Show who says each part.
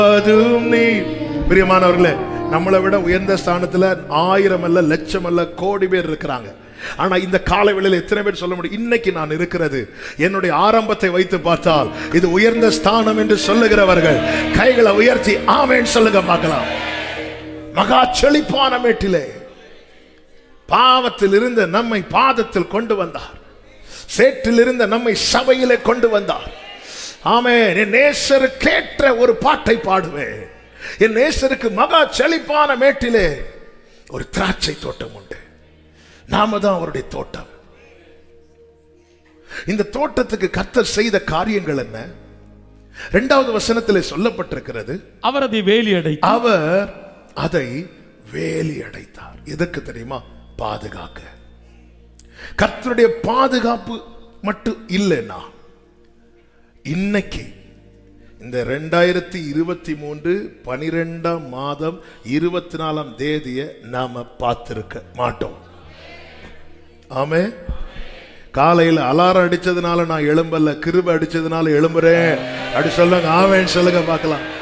Speaker 1: அதுவும் நீ பிரியமானவர்களே நம்மளை விட உயர்ந்த ஸ்தானத்துல ஆயிரம் அல்ல லட்சம் அல்ல கோடி பேர் இருக்கிறாங்க ஆனா இந்த காலை வேளையில எத்தனை பேர் சொல்ல முடியும் இன்னைக்கு நான் இருக்கிறது என்னுடைய ஆரம்பத்தை வைத்து பார்த்தால் இது உயர்ந்த ஸ்தானம் என்று சொல்லுகிறவர்கள் கைகளை உயர்த்தி ஆமேன் சொல்லுங்க பார்க்கலாம் மகா செழிப்பான மேட்டிலே பாவத்தில் இருந்த நம்மை பாதத்தில் கொண்டு வந்தார் சேற்றில் இருந்த நம்மை சபையிலே கொண்டு வந்தார் ஆமென் என் நேசருக்கேற்ற ஒரு பாட்டை பாடுவேன் என் நேசருக்கு மகா செழிப்பான மேட்டிலே ஒரு திராட்சை தோட்டம் உண்டு நாம தான் அவருடைய தோட்டம் இந்த தோட்டத்துக்கு கர்த்தர் செய்த காரியங்கள் என்ன இரண்டாவது வசனத்திலே சொல்லப்பட்டிருக்கிறது
Speaker 2: அவர் அதை வேலி அடைத்து
Speaker 1: அவர் அதை வேலி அடைத்தார் எதற்கு தெரியுமா பாதுகாக்க கர்த்தருடைய பாதுகாப்பு மட்டும் இல்லைன்னா இன்னைக்கு இந்த ரெண்டாயிரத்தி இருபத்தி மூன்று பனிரெண்டாம் மாதம் இருபத்தி நாலாம் தேதியை நாம பார்த்திருக்க மாட்டோம் ஆமே காலையில் அலாரம் அடிச்சதுனால நான் எழும்பல கிருப அடிச்சதுனால எழும்புறேன் அப்படி சொல்லுங்க ஆவேன்னு சொல்லுங்க பார்க்கலாம்